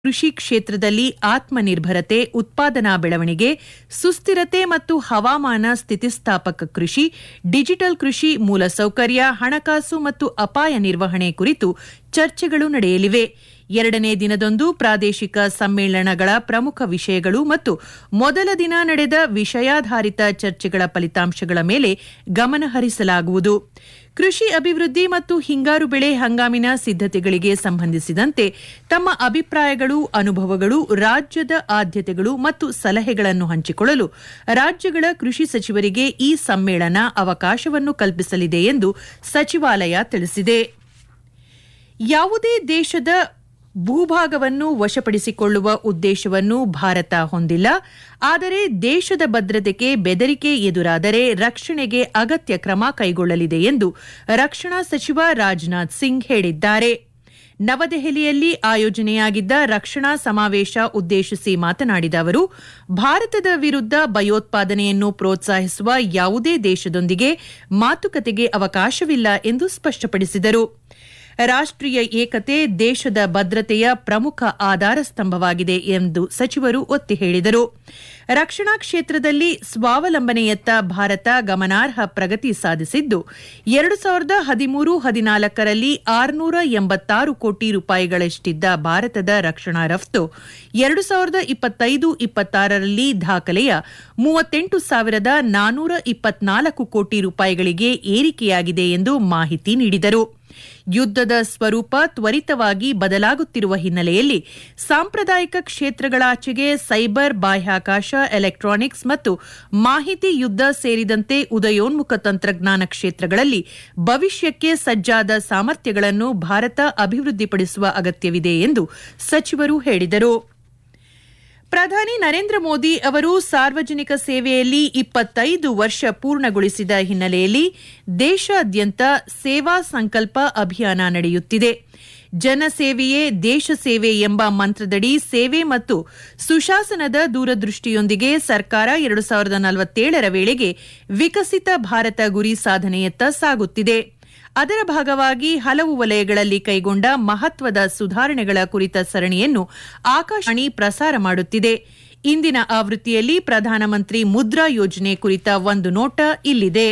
ಕೃಷಿ ಕ್ಷೇತ್ರದಲ್ಲಿ ಆತ್ಮನಿರ್ಭರತೆ ಉತ್ಪಾದನಾ ಬೆಳವಣಿಗೆ ಸುಸ್ಥಿರತೆ ಮತ್ತು ಹವಾಮಾನ ಸ್ಥಿತಿಸ್ಥಾಪಕ ಕೃಷಿ ಡಿಜಿಟಲ್ ಕೃಷಿ ಮೂಲಸೌಕರ್ಯ ಹಣಕಾಸು ಮತ್ತು ಅಪಾಯ ನಿರ್ವಹಣೆ ಕುರಿತು ಚರ್ಚೆಗಳು ನಡೆಯಲಿವೆ ಎರಡನೇ ದಿನದಂದು ಪ್ರಾದೇಶಿಕ ಸಮ್ಮೇಳನಗಳ ಪ್ರಮುಖ ವಿಷಯಗಳು ಮತ್ತು ಮೊದಲ ದಿನ ನಡೆದ ವಿಷಯಾಧಾರಿತ ಚರ್ಚೆಗಳ ಫಲಿತಾಂಶಗಳ ಮೇಲೆ ಗಮನ ಹರಿಸಲಾಗುವುದು ಕೃಷಿ ಅಭಿವೃದ್ಧಿ ಮತ್ತು ಹಿಂಗಾರು ಬೆಳೆ ಹಂಗಾಮಿನ ಸಿದ್ದತೆಗಳಿಗೆ ಸಂಬಂಧಿಸಿದಂತೆ ತಮ್ಮ ಅಭಿಪ್ರಾಯಗಳು ಅನುಭವಗಳು ರಾಜ್ಯದ ಆದ್ಯತೆಗಳು ಮತ್ತು ಸಲಹೆಗಳನ್ನು ಹಂಚಿಕೊಳ್ಳಲು ರಾಜ್ಯಗಳ ಕೃಷಿ ಸಚಿವರಿಗೆ ಈ ಸಮ್ಮೇಳನ ಅವಕಾಶವನ್ನು ಕಲ್ಪಿಸಲಿದೆ ಎಂದು ಸಚಿವಾಲಯ ತಿಳಿಸಿದೆ ಯಾವುದೇ ದೇಶದ ಭೂಭಾಗವನ್ನು ವಶಪಡಿಸಿಕೊಳ್ಳುವ ಉದ್ದೇಶವನ್ನು ಭಾರತ ಹೊಂದಿಲ್ಲ ಆದರೆ ದೇಶದ ಭದ್ರತೆಗೆ ಬೆದರಿಕೆ ಎದುರಾದರೆ ರಕ್ಷಣೆಗೆ ಅಗತ್ಯ ಕ್ರಮ ಕೈಗೊಳ್ಳಲಿದೆ ಎಂದು ರಕ್ಷಣಾ ಸಚಿವ ರಾಜನಾಥ್ ಸಿಂಗ್ ಹೇಳಿದ್ದಾರೆ ನವದೆಹಲಿಯಲ್ಲಿ ಆಯೋಜನೆಯಾಗಿದ್ದ ರಕ್ಷಣಾ ಸಮಾವೇಶ ಉದ್ದೇಶಿಸಿ ಮಾತನಾಡಿದ ಅವರು ಭಾರತದ ವಿರುದ್ಧ ಭಯೋತ್ಪಾದನೆಯನ್ನು ಪ್ರೋತ್ಸಾಹಿಸುವ ಯಾವುದೇ ದೇಶದೊಂದಿಗೆ ಮಾತುಕತೆಗೆ ಅವಕಾಶವಿಲ್ಲ ಎಂದು ಸ್ಪಷ್ಟಪಡಿಸಿದರು ರಾಷ್ಟ್ರೀಯ ಏಕತೆ ದೇಶದ ಭದ್ರತೆಯ ಪ್ರಮುಖ ಆಧಾರ ಸ್ತಂಭವಾಗಿದೆ ಎಂದು ಸಚಿವರು ಒತ್ತಿ ಹೇಳಿದರು ರಕ್ಷಣಾ ಕ್ಷೇತ್ರದಲ್ಲಿ ಸ್ವಾವಲಂಬನೆಯತ್ತ ಭಾರತ ಗಮನಾರ್ಹ ಪ್ರಗತಿ ಸಾಧಿಸಿದ್ದು ಎರಡು ಸಾವಿರದ ಹದಿಮೂರು ಹದಿನಾಲ್ಕರಲ್ಲಿ ಆರುನೂರ ಎಂಬತ್ತಾರು ಕೋಟಿ ರೂಪಾಯಿಗಳಷ್ಟಿದ್ದ ಭಾರತದ ರಕ್ಷಣಾ ರಫ್ತು ಎರಡು ಸಾವಿರದ ಇಪ್ಪತ್ತೈದು ಇಪ್ಪತ್ತಾರರಲ್ಲಿ ದಾಖಲೆಯ ಮೂವತ್ತೆಂಟು ಸಾವಿರದ ನಾನೂರ ಇಪ್ಪತ್ನಾಲ್ಕು ಕೋಟಿ ರೂಪಾಯಿಗಳಿಗೆ ಏರಿಕೆಯಾಗಿದೆ ಎಂದು ಮಾಹಿತಿ ನೀಡಿದರು ಯುದ್ದದ ಸ್ವರೂಪ ತ್ವರಿತವಾಗಿ ಬದಲಾಗುತ್ತಿರುವ ಹಿನ್ನೆಲೆಯಲ್ಲಿ ಸಾಂಪ್ರದಾಯಿಕ ಕ್ಷೇತ್ರಗಳಾಚೆಗೆ ಸೈಬರ್ ಬಾಹ್ಯಾಕಾಶ ಎಲೆಕ್ಟ್ರಾನಿಕ್ಸ್ ಮತ್ತು ಮಾಹಿತಿ ಯುದ್ದ ಸೇರಿದಂತೆ ಉದಯೋನ್ಮುಖ ತಂತ್ರಜ್ಞಾನ ಕ್ಷೇತ್ರಗಳಲ್ಲಿ ಭವಿಷ್ಯಕ್ಕೆ ಸಜ್ಜಾದ ಸಾಮರ್ಥ್ಯಗಳನ್ನು ಭಾರತ ಅಭಿವೃದ್ಧಿಪಡಿಸುವ ಅಗತ್ಯವಿದೆ ಎಂದು ಸಚಿವರು ಹೇಳಿದರು ಪ್ರಧಾನಿ ನರೇಂದ್ರ ಮೋದಿ ಅವರು ಸಾರ್ವಜನಿಕ ಸೇವೆಯಲ್ಲಿ ಇಪ್ಪತ್ತೈದು ವರ್ಷ ಪೂರ್ಣಗೊಳಿಸಿದ ಹಿನ್ನೆಲೆಯಲ್ಲಿ ದೇಶಾದ್ಯಂತ ಸೇವಾ ಸಂಕಲ್ಪ ಅಭಿಯಾನ ನಡೆಯುತ್ತಿದೆ ಜನಸೇವೆಯೇ ದೇಶ ಸೇವೆ ಎಂಬ ಮಂತ್ರದಡಿ ಸೇವೆ ಮತ್ತು ಸುಶಾಸನದ ದೂರದೃಷ್ಟಿಯೊಂದಿಗೆ ಸರ್ಕಾರ ಎರಡು ಸಾವಿರದ ನಲವತ್ತೇಳರ ವೇಳೆಗೆ ವಿಕಸಿತ ಭಾರತ ಗುರಿ ಸಾಧನೆಯತ್ತ ಸಾಗುತ್ತಿದೆ ಅದರ ಭಾಗವಾಗಿ ಹಲವು ವಲಯಗಳಲ್ಲಿ ಕೈಗೊಂಡ ಮಹತ್ವದ ಸುಧಾರಣೆಗಳ ಕುರಿತ ಸರಣಿಯನ್ನು ಆಕಾಶವಾಣಿ ಪ್ರಸಾರ ಮಾಡುತ್ತಿದೆ ಇಂದಿನ ಆವೃತ್ತಿಯಲ್ಲಿ ಪ್ರಧಾನಮಂತ್ರಿ ಮುದ್ರಾ ಯೋಜನೆ ಕುರಿತ ಒಂದು ನೋಟ ಇಲ್ಲಿದೆ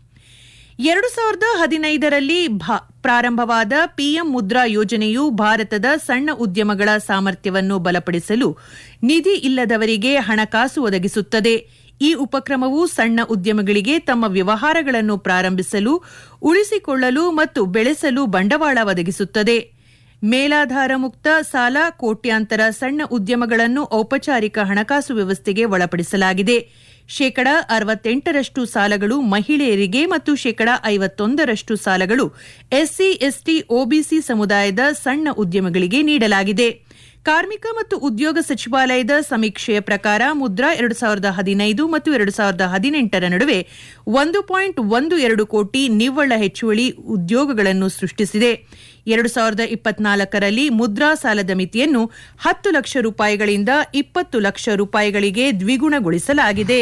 ಎರಡು ಸಾವಿರದ ಹದಿನೈದರಲ್ಲಿ ಪ್ರಾರಂಭವಾದ ಪಿಎಂ ಮುದ್ರಾ ಯೋಜನೆಯು ಭಾರತದ ಸಣ್ಣ ಉದ್ಯಮಗಳ ಸಾಮರ್ಥ್ಯವನ್ನು ಬಲಪಡಿಸಲು ನಿಧಿ ಇಲ್ಲದವರಿಗೆ ಹಣಕಾಸು ಒದಗಿಸುತ್ತದೆ ಈ ಉಪಕ್ರಮವು ಸಣ್ಣ ಉದ್ಯಮಗಳಿಗೆ ತಮ್ಮ ವ್ಯವಹಾರಗಳನ್ನು ಪ್ರಾರಂಭಿಸಲು ಉಳಿಸಿಕೊಳ್ಳಲು ಮತ್ತು ಬೆಳೆಸಲು ಬಂಡವಾಳ ಒದಗಿಸುತ್ತದೆ ಮೇಲಾಧಾರ ಮುಕ್ತ ಸಾಲ ಕೋಟ್ಯಾಂತರ ಸಣ್ಣ ಉದ್ಯಮಗಳನ್ನು ಔಪಚಾರಿಕ ಹಣಕಾಸು ವ್ಯವಸ್ಥೆಗೆ ಒಳಪಡಿಸಲಾಗಿದೆ ಶೇಕಡ ಅರವತ್ತೆಂಟರಷ್ಟು ಸಾಲಗಳು ಮಹಿಳೆಯರಿಗೆ ಮತ್ತು ಶೇಕಡ ಐವತ್ತೊಂದರಷ್ಟು ಸಾಲಗಳು ಎಸ್ಸಿ ಎಸ್ಟಿ ಒಬಿಸಿ ಸಮುದಾಯದ ಸಣ್ಣ ಉದ್ಯಮಗಳಿಗೆ ನೀಡಲಾಗಿದೆ ಕಾರ್ಮಿಕ ಮತ್ತು ಉದ್ಯೋಗ ಸಚಿವಾಲಯದ ಸಮೀಕ್ಷೆಯ ಪ್ರಕಾರ ಮುದ್ರಾ ಎರಡು ಸಾವಿರದ ಹದಿನೈದು ಮತ್ತು ಎರಡು ಸಾವಿರದ ಹದಿನೆಂಟರ ನಡುವೆ ಒಂದು ಪಾಯಿಂಟ್ ಒಂದು ಎರಡು ಕೋಟಿ ನಿವ್ವಳ ಹೆಚ್ಚುವಳಿ ಉದ್ಯೋಗಗಳನ್ನು ಸೃಷ್ಟಿಸಿದೆ ಎರಡು ಸಾವಿರದ ಇಪ್ಪತ್ನಾಲ್ಕರಲ್ಲಿ ಮುದ್ರಾ ಸಾಲದ ಮಿತಿಯನ್ನು ಹತ್ತು ಲಕ್ಷ ರೂಪಾಯಿಗಳಿಂದ ಇಪ್ಪತ್ತು ಲಕ್ಷ ರೂಪಾಯಿಗಳಿಗೆ ದ್ವಿಗುಣಗೊಳಿಸಲಾಗಿದೆ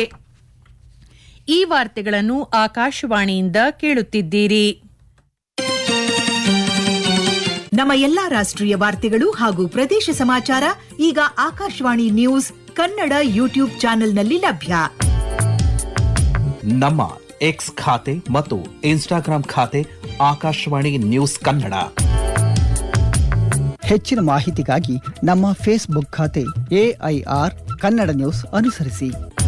ಈ ವಾರ್ತೆಗಳನ್ನು ಆಕಾಶವಾಣಿಯಿಂದ ಕೇಳುತ್ತಿದ್ದೀರಿ ನಮ್ಮ ಎಲ್ಲಾ ರಾಷ್ಟ್ರೀಯ ವಾರ್ತೆಗಳು ಹಾಗೂ ಪ್ರದೇಶ ಸಮಾಚಾರ ಈಗ ಆಕಾಶವಾಣಿ ನ್ಯೂಸ್ ಕನ್ನಡ ಯೂಟ್ಯೂಬ್ ಚಾನೆಲ್ನಲ್ಲಿ ಲಭ್ಯ ನಮ್ಮ ಎಕ್ಸ್ ಖಾತೆ ಮತ್ತು ಇನ್ಸ್ಟಾಗ್ರಾಂ ಖಾತೆ ಆಕಾಶವಾಣಿ ನ್ಯೂಸ್ ಕನ್ನಡ ಹೆಚ್ಚಿನ ಮಾಹಿತಿಗಾಗಿ ನಮ್ಮ ಫೇಸ್ಬುಕ್ ಖಾತೆ ಎಐಆರ್ ಕನ್ನಡ ನ್ಯೂಸ್ ಅನುಸರಿಸಿ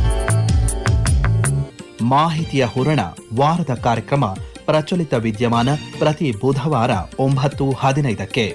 ಮಾಹಿತಿಯ ಹೂರಣ ವಾರದ ಕಾರ್ಯಕ್ರಮ ಪ್ರಚಲಿತ ವಿದ್ಯಮಾನ ಪ್ರತಿ ಬುಧವಾರ ಒಂಬತ್ತು ಹದಿನೈದಕ್ಕೆ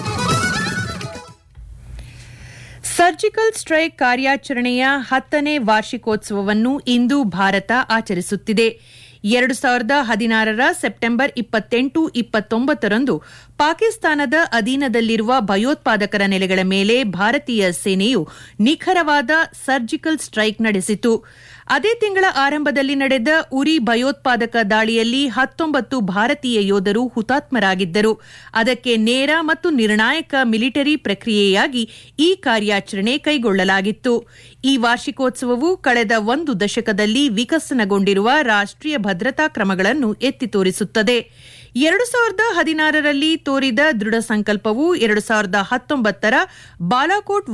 ಸರ್ಜಿಕಲ್ ಸ್ಟ್ರೈಕ್ ಕಾರ್ಯಾಚರಣೆಯ ಹತ್ತನೇ ವಾರ್ಷಿಕೋತ್ಸವವನ್ನು ಇಂದು ಭಾರತ ಆಚರಿಸುತ್ತಿದೆ ಎರಡು ಸಾವಿರದ ಹದಿನಾರರ ಸೆಪ್ಟೆಂಬರ್ ಇಪ್ಪತ್ತೆಂಟು ಇಪ್ಪತ್ತೊಂಬತ್ತರಂದು ಪಾಕಿಸ್ತಾನದ ಅಧೀನದಲ್ಲಿರುವ ಭಯೋತ್ಪಾದಕರ ನೆಲೆಗಳ ಮೇಲೆ ಭಾರತೀಯ ಸೇನೆಯು ನಿಖರವಾದ ಸರ್ಜಿಕಲ್ ಸ್ಟ್ರೈಕ್ ನಡೆಸಿತು ಅದೇ ತಿಂಗಳ ಆರಂಭದಲ್ಲಿ ನಡೆದ ಉರಿ ಭಯೋತ್ಪಾದಕ ದಾಳಿಯಲ್ಲಿ ಹತ್ತೊಂಬತ್ತು ಭಾರತೀಯ ಯೋಧರು ಹುತಾತ್ಮರಾಗಿದ್ದರು ಅದಕ್ಕೆ ನೇರ ಮತ್ತು ನಿರ್ಣಾಯಕ ಮಿಲಿಟರಿ ಪ್ರಕ್ರಿಯೆಯಾಗಿ ಈ ಕಾರ್ಯಾಚರಣೆ ಕೈಗೊಳ್ಳಲಾಗಿತ್ತು ಈ ವಾರ್ಷಿಕೋತ್ಸವವು ಕಳೆದ ಒಂದು ದಶಕದಲ್ಲಿ ವಿಕಸನಗೊಂಡಿರುವ ರಾಷ್ಟ್ರೀಯ ಭದ್ರತಾ ಕ್ರಮಗಳನ್ನು ಎತ್ತಿ ತೋರಿಸುತ್ತದೆ ಎರಡು ಸಾವಿರದ ಹದಿನಾರರಲ್ಲಿ ತೋರಿದ ದೃಢ ಸಂಕಲ್ಪವು ಎರಡು ಸಾವಿರದ ಹತ್ತೊಂಬತ್ತರ ಬಾಲಾಕೋಟ್